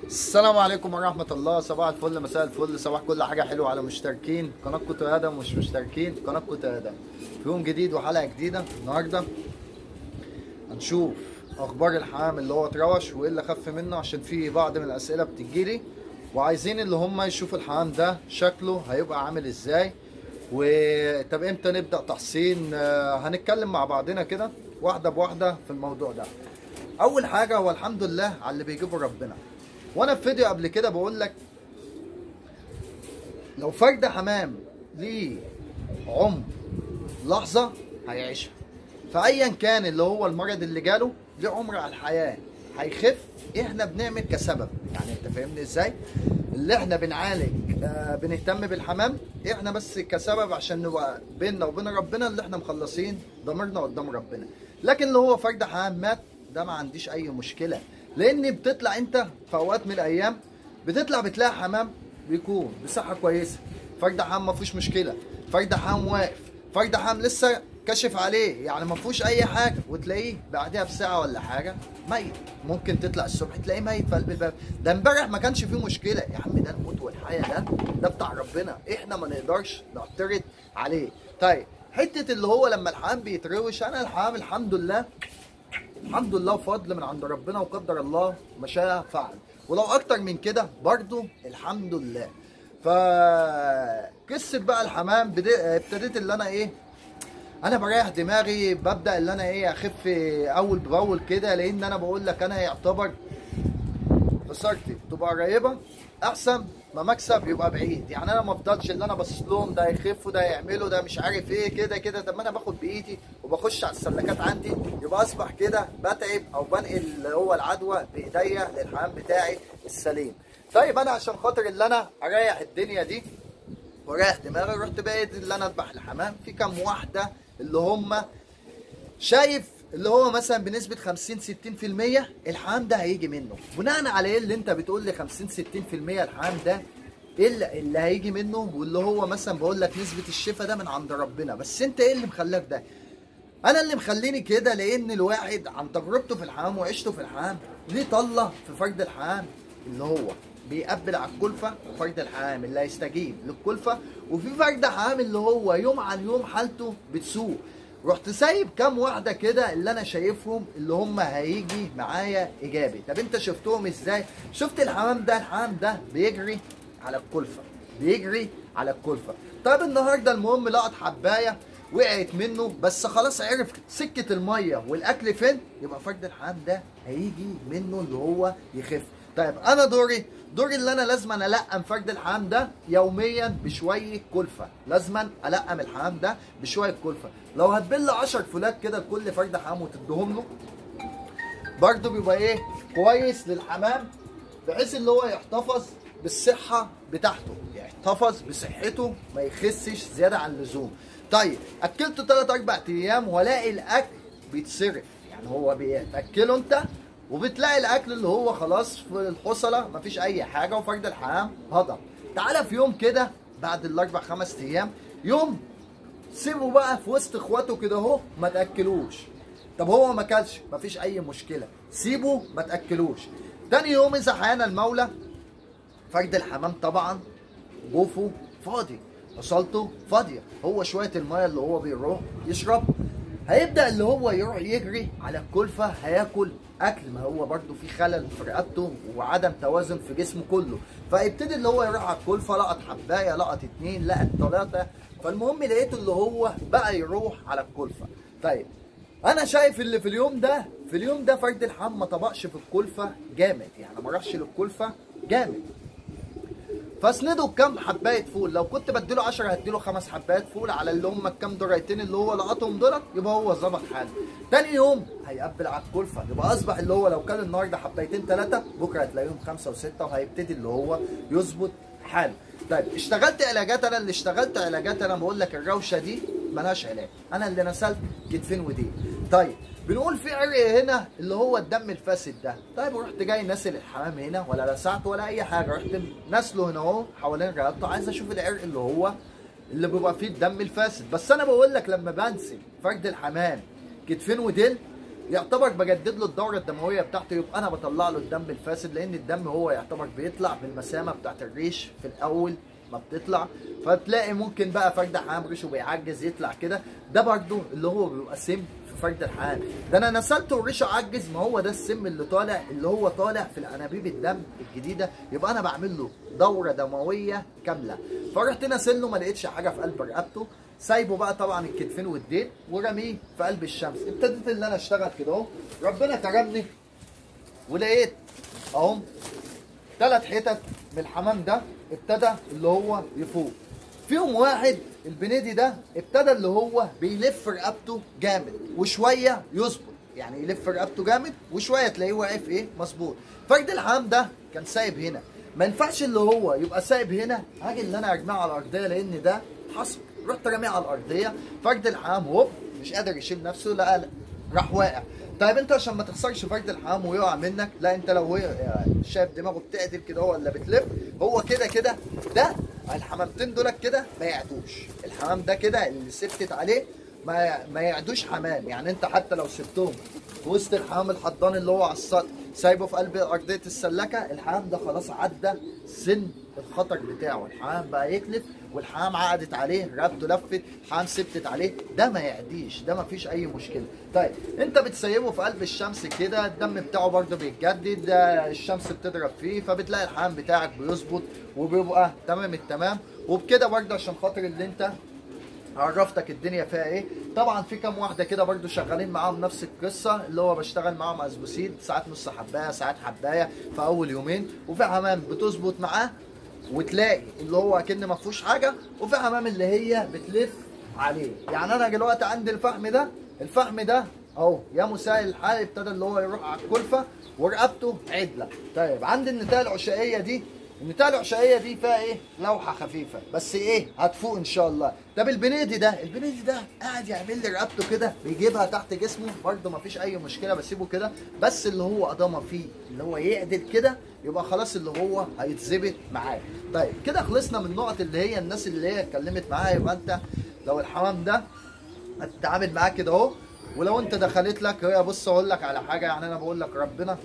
السلام عليكم ورحمة الله صباح الفل مساء الفل صباح كل حاجة حلوة على مشتركين قناة كوتو آدم مش مشتركين قناة كوتو آدم في يوم جديد وحلقة جديدة النهاردة هنشوف أخبار الحمام اللي هو اتروش وإيه اللي خف منه عشان في بعض من الأسئلة بتجيلي وعايزين اللي هم يشوفوا الحمام ده شكله هيبقى عامل إزاي وطب امتى نبدأ تحصين آه، هنتكلم مع بعضنا كده واحدة بواحدة في الموضوع ده أول حاجة هو الحمد لله على اللي بيجيبه ربنا وانا في فيديو قبل كده بقول لك لو فرد حمام ليه عمر لحظه هيعيشها فايا كان اللي هو المرض اللي جاله ليه عمر على الحياه هيخف احنا بنعمل كسبب يعني انت فاهمني ازاي اللي احنا بنعالج آه بنهتم بالحمام احنا بس كسبب عشان نبقى بيننا وبين ربنا اللي احنا مخلصين ضميرنا قدام ربنا لكن اللي هو فرد حمام مات ده ما عنديش اي مشكله لان بتطلع انت في اوقات من الايام بتطلع بتلاقي حمام بيكون بصحه كويسه فرد حمام ما فيهوش مشكله فرد حمام واقف فرد حمام لسه كشف عليه يعني ما فيهوش اي حاجه وتلاقيه بعدها بساعه ولا حاجه ميت ممكن تطلع الصبح تلاقيه ميت في قلب الباب ده امبارح ما كانش فيه مشكله يا عم ده الموت والحياه ده ده بتاع ربنا احنا ما نقدرش نعترض عليه طيب حته اللي هو لما الحمام بيتروش انا الحمام الحمد لله الحمد لله فضل من عند ربنا وقدر الله ما شاء فعل ولو اكتر من كده برضو الحمد لله فقصه بقى الحمام بدي- ابتديت اللي انا ايه انا بريح دماغي ببدا اللي انا ايه اخف اول باول كده لان انا بقول لك انا يعتبر خسارتي تبقى قريبه احسن ما مكسب يبقى بعيد يعني انا ما افضلش اللي انا باصص لهم ده يخف وده يعمله ده مش عارف ايه كده كده طب ما انا باخد بايدي وبخش على السلكات عندي يبقى اصبح كده بتعب او بنقل اللي هو العدوى بايديا للحمام بتاعي السليم طيب انا عشان خاطر اللي انا اريح الدنيا دي ورايح دماغي رحت بقيت اللي انا اذبح الحمام في كام واحده اللي هم شايف اللي هو مثلا بنسبة 50 60% الحمام ده هيجي منه بناء على ايه اللي انت بتقول لي 50 60% الحمام ده ايه اللي, اللي هيجي منه واللي هو مثلا بقول لك نسبة الشفاء ده من عند ربنا بس انت ايه اللي مخلاك ده انا اللي مخليني كده لان الواحد عن تجربته في الحمام وعيشته في الحمام ليه طله في فرد الحمام اللي هو بيقبل على الكلفه وفرد الحمام اللي هيستجيب للكلفه وفي فرد حمام اللي هو يوم عن يوم حالته بتسوء رحت سايب كام واحده كده اللي انا شايفهم اللي هم هيجي معايا ايجابي طب انت شفتهم ازاي شفت الحمام ده الحمام ده بيجري على الكلفه بيجري على الكلفه طيب النهارده المهم لقط حبايه وقعت منه بس خلاص عرف سكه الميه والاكل فين يبقى فرد الحمام ده هيجي منه اللي هو يخف طيب انا دوري دوري اللي انا لازم أنا القم فرد الحمام ده يوميا بشويه كلفه لازما القم الحمام ده بشويه كلفه لو هتبل 10 فولات كده لكل فرد حمام وتديهم له برضه بيبقى ايه كويس للحمام بحيث اللي هو يحتفظ بالصحه بتاعته يحتفظ بصحته ما يخسش زياده عن اللزوم طيب اكلته 3 4 ايام والاقي الاكل بيتصرف يعني هو بياكله انت وبتلاقي الاكل اللي هو خلاص في الحصله مفيش اي حاجه وفرد الحمام هضم تعالى في يوم كده بعد الاربع خمس ايام يوم سيبه بقى في وسط اخواته كده اهو ما تاكلوش طب هو ما اكلش مفيش اي مشكله سيبه ما تاكلوش تاني يوم اذا حيانا المولى فرد الحمام طبعا جوفه فاضي وصلته فاضيه هو شويه الميه اللي هو بيروح يشرب هيبدا اللي هو يروح يجري على الكلفه هياكل اكل ما هو برده في خلل في رقبته وعدم توازن في جسمه كله فيبتدي اللي هو يروح على الكلفه لقط حبايه لقط اتنين لقط ثلاثه فالمهم لقيته اللي هو بقى يروح على الكلفه طيب انا شايف اللي في اليوم ده في اليوم ده فرد الحمام ما طبقش في الكلفه جامد يعني ما راحش للكلفه جامد فاسنده بكام حبايه فول لو كنت بديله 10 هديله خمس حبايات فول على اللي هم الكام درايتين اللي هو لقطهم دولت يبقى هو ظبط حاله تاني يوم هيقبل على الكلفه يبقى اصبح اللي هو لو كان النهارده حبايتين ثلاثه بكره هتلاقيهم خمسه وسته وهيبتدي اللي هو يظبط حاله طيب اشتغلت علاجات انا اللي اشتغلت علاجات انا بقول لك الروشه دي ملهاش علاج انا اللي نسلت كتفين ودين طيب بنقول في عرق هنا اللي هو الدم الفاسد ده طيب رحت جاي ناسل الحمام هنا ولا لسعت ولا اي حاجه رحت ناسله هنا اهو حوالين رقبته عايز اشوف العرق اللي هو اللي بيبقى فيه الدم الفاسد بس انا بقول لك لما بنسل فرد الحمام كتفين وديل يعتبر بجدد له الدوره الدمويه بتاعته يبقى انا بطلع له الدم الفاسد لان الدم هو يعتبر بيطلع بالمسامه بتاعت الريش في الاول ما بتطلع فتلاقي ممكن بقى فرد حمام ريشه بيعجز يطلع كده ده برضو اللي هو بيبقى سم في فرد الحمام ده انا نسلته وريشه عجز ما هو ده السم اللي طالع اللي هو طالع في الانابيب الدم الجديده يبقى انا بعمل له دوره دمويه كامله فرحت ناسله ما لقيتش حاجه في قلب رقبته سايبه بقى طبعا الكتفين والديل ورميه في قلب الشمس ابتديت ان انا اشتغل كده اهو ربنا كرمني ولقيت اهو ثلاث حتت من الحمام ده ابتدى اللي هو يفوق فيهم واحد البنيدي ده ابتدى اللي هو بيلف رقبته جامد وشويه يظبط يعني يلف رقبته جامد وشويه تلاقيه واقف ايه مظبوط فرد الحمام ده كان سايب هنا ما ينفعش اللي هو يبقى سايب هنا هاجي اللي انا ارميه على الارضيه لان ده حصل رحت راميه على الارضيه فرد الحمام هوب مش قادر يشيل نفسه لا لا راح واقع طيب انت عشان ما تخسرش فرد الحمام ويقع منك لا انت لو هو شايف دماغه بتعدل كده هو ولا بتلف هو كده كده ده الحمامتين دول كده ما يعدوش الحمام ده كده اللي سبتت عليه ما ما يعدوش حمام يعني انت حتى لو سبتهم في وسط الحمام الحضان اللي هو على السطح سايبه في قلب ارضيه السلكه الحمام ده خلاص عدى سن الخطر بتاعه الحمام بقى يكلف والحمام عقدت عليه رقبته لفت الحمام سبتت عليه ده ما يعديش ده ما فيش اي مشكله طيب انت بتسيبه في قلب الشمس كده الدم بتاعه برده بيتجدد ده الشمس بتضرب فيه فبتلاقي الحمام بتاعك بيظبط وبيبقى تمام التمام وبكده برده عشان خاطر اللي انت عرفتك الدنيا فيها ايه طبعا في كام واحده كده برضو شغالين معاهم نفس القصه اللي هو بشتغل معاهم اسبوسيد ساعات نص حبايه ساعات حبايه في اول يومين وفي حمام بتظبط معاه وتلاقي اللي هو اكن ما فيهوش حاجه وفي حمام اللي هي بتلف عليه يعني انا دلوقتي عندي الفحم ده الفحم ده اهو يا مسائل الحال ابتدى اللي هو يروح على الكلفه ورقبته عدله طيب عندي النتايه العشائيه دي النتايه العشائيه دي فيها ايه لوحه خفيفه بس ايه هتفوق ان شاء الله طب البنيدي ده البنيدي ده قاعد يعمل لي رقبته كده بيجيبها تحت جسمه برده مفيش اي مشكله بسيبه كده بس اللي هو قدامه فيه اللي هو يعدل كده يبقى خلاص اللي هو هيتظبط معايا طيب كده خلصنا من النقط اللي هي الناس اللي هي اتكلمت معايا يبقى انت لو الحمام ده هتتعامل معاه كده اهو ولو انت دخلت لك هي بص اقول لك على حاجه يعني انا بقول لك ربنا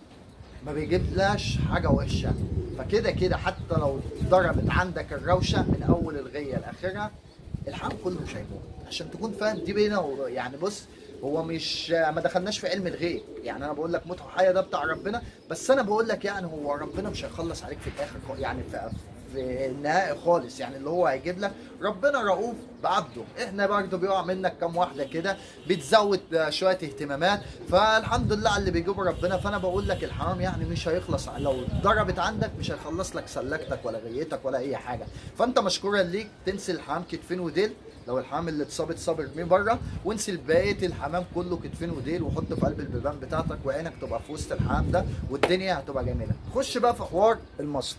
ما بيجيبلاش حاجه وحشه فكده كده حتى لو ضربت عندك الروشه من اول الغيه لاخرها الحمام كله مش هيموت عشان تكون فاهم دي بينا يعني بص هو مش ما دخلناش في علم الغيب يعني انا بقول لك موت وحياه ده بتاع ربنا بس انا بقول لك يعني هو ربنا مش هيخلص عليك في الاخر يعني في في النهائي خالص يعني اللي هو هيجيب لك ربنا رؤوف بعبده احنا برضه بيقع منك كام واحده كده بتزود شويه اهتمامات فالحمد لله على اللي بيجيبه ربنا فانا بقول لك الحرام يعني مش هيخلص لو ضربت عندك مش هيخلص لك سلكتك ولا غيتك ولا اي حاجه فانت مشكورا ليك تنسي الحمام كتفين وديل لو الحمام اللي اتصاب اتصاب ارميه بره وانسي بقيه الحمام كله كتفين وديل وحطه في قلب البيبان بتاعتك وعينك تبقى في وسط الحمام ده والدنيا هتبقى جميله خش بقى في حوار المصل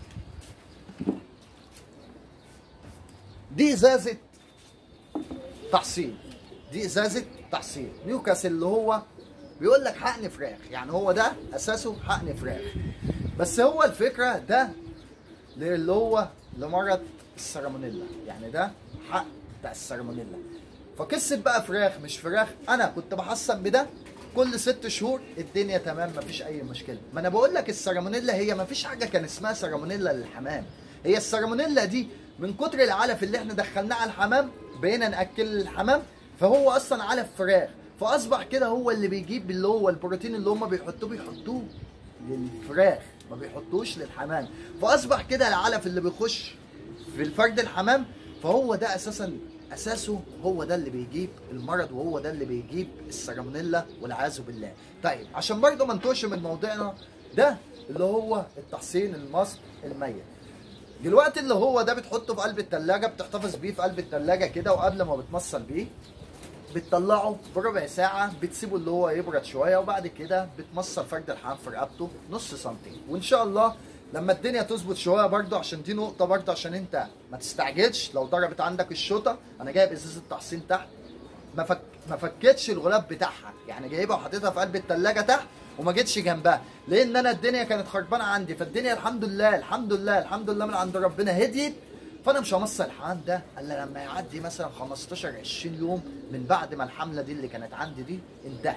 دي ازازه تحصين دي ازازه تحصين نيوكاسل اللي هو بيقول لك حقن فراخ يعني هو ده اساسه حقن فراخ بس هو الفكره ده اللي هو لمرض السالمونيلا يعني ده حق بتاع السالمونيلا فقصه بقى فراخ مش فراخ انا كنت بحصن بده كل ست شهور الدنيا تمام مفيش اي مشكله ما انا بقول لك السالمونيلا هي مفيش حاجه كان اسمها سالمونيلا للحمام هي السالمونيلا دي من كتر العلف اللي احنا دخلناه على الحمام بقينا ناكل الحمام فهو اصلا علف فراخ فاصبح كده هو اللي بيجيب اللي هو البروتين اللي هم بيحطوه بيحطوه للفراخ ما بيحطوش للحمام فاصبح كده العلف اللي بيخش في الفرد الحمام فهو ده اساسا اساسه هو ده اللي بيجيب المرض وهو ده اللي بيجيب السالمونيلا والعياذ بالله طيب عشان برضه ما نتوهش من موضوعنا ده اللي هو التحصين المصل الميت دلوقتي اللي هو ده بتحطه في قلب التلاجة بتحتفظ بيه في قلب التلاجة كده وقبل ما بتمصل بيه بتطلعه بربع ساعة بتسيبه اللي هو يبرد شوية وبعد كده بتمصل فرد الحمام في رقبته نص سنتي وإن شاء الله لما الدنيا تظبط شوية برضه عشان دي نقطة برضه عشان أنت ما تستعجلش لو ضربت عندك الشوطة أنا جايب إزازة تحصين تحت ما فك ما فكتش الغلاف بتاعها يعني جايبها وحطيتها في قلب التلاجة تحت وما جيتش جنبها لان انا الدنيا كانت خربانه عندي فالدنيا الحمد لله الحمد لله الحمد لله من عند ربنا هديت فانا مش همص الحمام ده الا لما يعدي مثلا 15 20 يوم من بعد ما الحمله دي اللي كانت عندي دي انتهت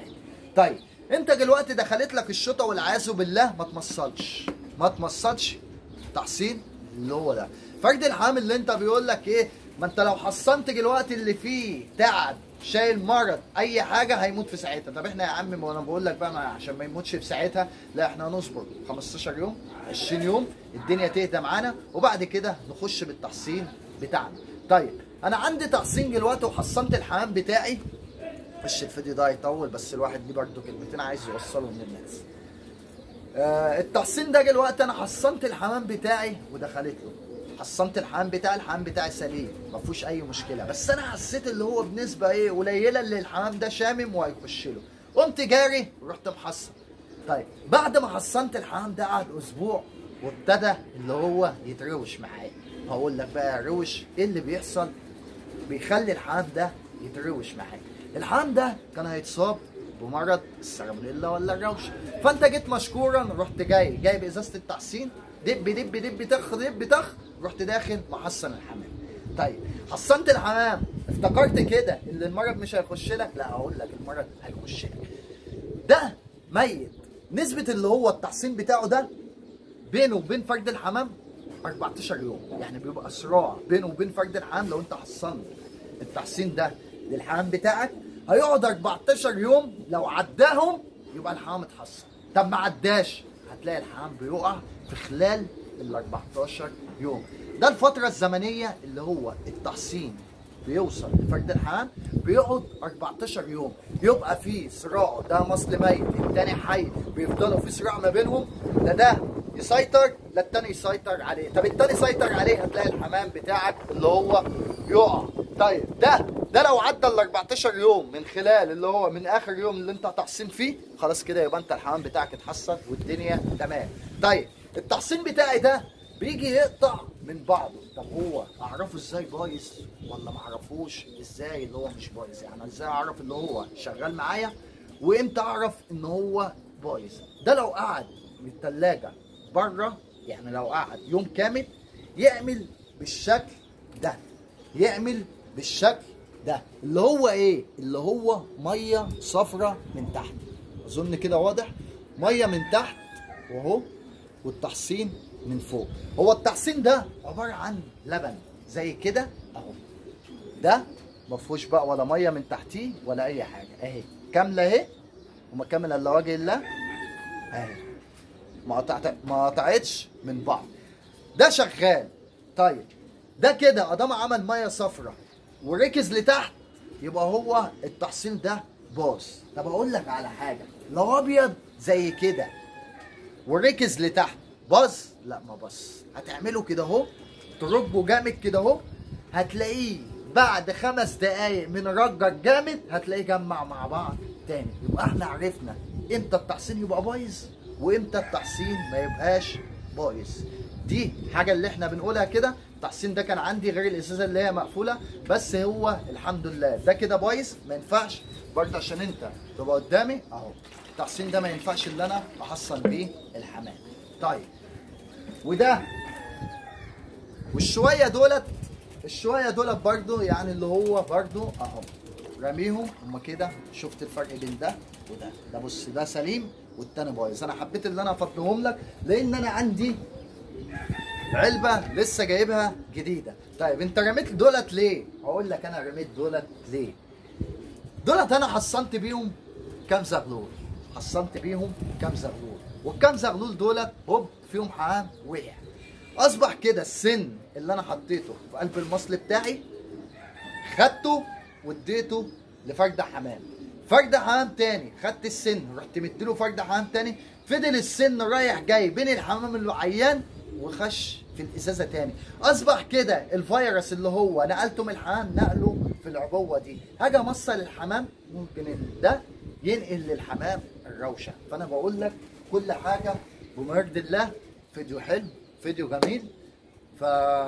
طيب انت دلوقتي دخلت لك الشتاء والعياذ بالله ما تمصلش ما تمصلش تحصين اللي هو ده فرد الحامل اللي انت بيقول لك ايه ما انت لو حصنت دلوقتي اللي فيه تعب شايل مرض اي حاجه هيموت في ساعتها طب احنا يا عم ما انا بقول لك بقى ما عشان ما يموتش في ساعتها لا احنا هنصبر 15 يوم 20 يوم الدنيا تهدى معانا وبعد كده نخش بالتحصين بتاعنا طيب انا عندي تحصين دلوقتي وحصنت الحمام بتاعي مش الفيديو ده هيطول بس الواحد ليه برضه كلمتين عايز يوصلهم للناس آه التحصين ده دلوقتي انا حصنت الحمام بتاعي ودخلت له حصنت الحمام بتاعي الحمام بتاعي سليم ما فيهوش اي مشكله بس انا حسيت اللي هو بنسبه ايه قليله اللي الحمام ده شامم وهيخش له قمت جاري ورحت محصن طيب بعد ما حصنت الحمام ده قعد اسبوع وابتدى اللي هو يتروش معايا هقول لك بقى يا روش ايه اللي بيحصل بيخلي الحمام ده يتروش معاك الحمام ده كان هيتصاب بمرض السالمونيلا ولا الروشه فانت جيت مشكورا رحت جاي جايب ازازه التحصين دب دب دب تخ دب تخ رحت داخل محصن الحمام طيب حصنت الحمام افتكرت كده ان المرض مش هيخش لك لا اقول لك المرض هيخش لك ده ميت نسبه اللي هو التحصين بتاعه ده بينه وبين فرد الحمام 14 يوم يعني بيبقى صراع بينه وبين فرد الحمام لو انت حصنت التحصين ده للحمام بتاعك هيقعد 14 يوم لو عداهم يبقى الحمام اتحصن طب ما عداش هتلاقي الحمام بيقع في خلال ال 14 يوم ده الفترة الزمنية اللي هو التحصين بيوصل لفرد الحمام بيقعد 14 يوم يبقى في صراع ده مصل ميت التاني حي بيفضلوا في صراع ما بينهم لا ده يسيطر لا التاني يسيطر عليه طب التاني يسيطر عليه هتلاقي الحمام بتاعك اللي هو يقع طيب ده ده لو عدى ال 14 يوم من خلال اللي هو من اخر يوم اللي انت تحصين فيه خلاص كده يبقى انت الحمام بتاعك اتحصن والدنيا تمام طيب التحصين بتاعي ده بيجي يقطع من بعضه طب هو اعرفه ازاي بايظ ولا ما اعرفوش ازاي اللي هو مش بايظ يعني ازاي اعرف اللي هو شغال معايا وامتى اعرف ان هو بايظ ده لو قعد من الثلاجه بره يعني لو قعد يوم كامل يعمل بالشكل ده يعمل بالشكل ده اللي هو ايه اللي هو ميه صفرة من تحت اظن كده واضح ميه من تحت واهو والتحصين من فوق هو التحصين ده عباره عن لبن زي كده اهو ده ما فيهوش بقى ولا ميه من تحتيه ولا اي حاجه اهي كامله اهي وما كامله الا وجه الله اهي ما قطعت ما قطعتش من بعض ده شغال طيب ده كده ادام عمل ميه صفرة وركز لتحت يبقى هو التحصين ده باظ طب اقول لك على حاجه لو ابيض زي كده وركز لتحت باظ لا ما باظ هتعمله كده اهو تربه جامد كده اهو هتلاقيه بعد خمس دقايق من رجك جامد هتلاقيه جمع مع بعض تاني يبقى احنا عرفنا امتى التحصين يبقى بايظ وامتى التحصين ما يبقاش بايظ دي حاجه اللي احنا بنقولها كده التحصين ده كان عندي غير الازازه اللي هي مقفوله بس هو الحمد لله ده كده بايظ ما ينفعش برضه عشان انت تبقى قدامي اهو التحصين ده ما ينفعش اللي انا احصن بيه الحمام طيب وده والشويه دولت الشويه دولت برضه يعني اللي هو برضه اهو راميهم هما كده شفت الفرق بين ده وده ده بص ده سليم والتاني بايظ انا حبيت اللي انا افضلهم لك لان انا عندي علبه لسه جايبها جديده طيب انت رميت دولت ليه هقول لك انا رميت دولت ليه دولت انا حصنت بيهم كام زغلول حصنت بيهم كام زغلول والكام زغلول دولت هوب فيهم حمام وقع اصبح كده السن اللي انا حطيته في قلب المصل بتاعي خدته واديته لفرد حمام فرد حمام تاني خدت السن رحت مديله فرد حمام تاني فضل السن رايح جاي بين الحمام اللي عيان وخش في الازازه تاني اصبح كده الفيروس اللي هو نقلته من الحمام نقله في العبوه دي حاجه مصه للحمام ممكن إن ده ينقل للحمام الروشه فانا بقول لك كل حاجه بمرض الله فيديو حلو فيديو جميل ف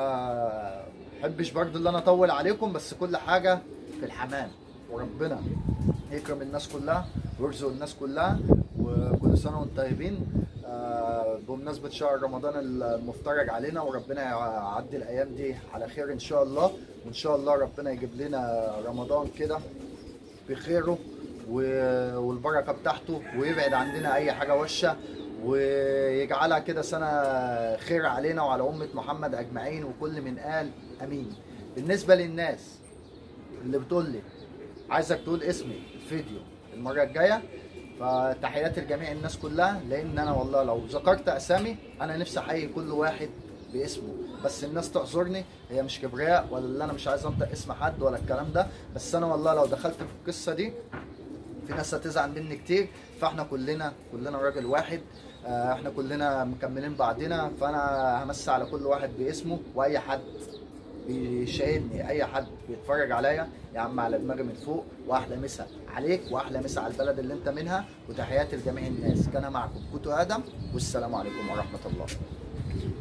محبش برضه اللي انا اطول عليكم بس كل حاجه في الحمام وربنا يكرم الناس كلها ويرزق الناس كلها وكل سنه وانتم طيبين آه، بمناسبة شهر رمضان المفترج علينا وربنا يعدي الأيام دي على خير إن شاء الله وإن شاء الله ربنا يجيب لنا رمضان كده بخيره و- والبركه بتاعته ويبعد عندنا اي حاجه وحشه ويجعلها كده سنه خير علينا وعلى امه محمد اجمعين وكل من قال امين بالنسبه للناس اللي بتقول لي عايزك تقول اسمي في فيديو المره الجايه فتحياتي لجميع الناس كلها لان انا والله لو ذكرت اسامي انا نفسي احيي كل واحد باسمه بس الناس تعذرني هي مش كبرياء ولا اللي انا مش عايز انطق اسم حد ولا الكلام ده بس انا والله لو دخلت في القصه دي في ناس هتزعل مني كتير فاحنا كلنا كلنا راجل واحد آه، احنا كلنا مكملين بعضنا فانا همسي على كل واحد باسمه واي حد بيشاهدني اي حد بيتفرج عليا يا عم على دماغي من فوق واحلى مسا عليك واحلى مسا على البلد اللي انت منها وتحياتي لجميع الناس كان معكم كوتو ادم والسلام عليكم ورحمه الله